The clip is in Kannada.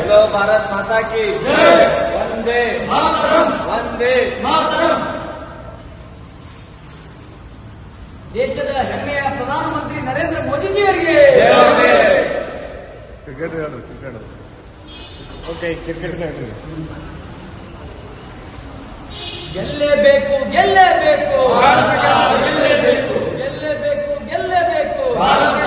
बोलो भारत माता की वंदे वंदे ದೇಶದ ಹೆಮ್ಮೆಯ ಪ್ರಧಾನಮಂತ್ರಿ ನರೇಂದ್ರ ಮೋದಿಜಿ ಅವರಿಗೆ जय वंदे ಕ್ರಿಕೆಟ್ ಹೇಳ್ರಿ ಕ್ರಿಕೆಟ್ ಓಕೆ ಕ್ರಿಕೆಟ್ ಹೇಳ್ರಿ ಗೆಲ್ಲೇಬೇಕು ಗೆಲ್ಲೇಬೇಕು ಭಾರತ ಗೆಲ್ಲೇಬೇಕು. ಗೆಲ್ಲೇಬೇಕು ಗೆಲ್ಲೇಬೇಕು ಭಾರತ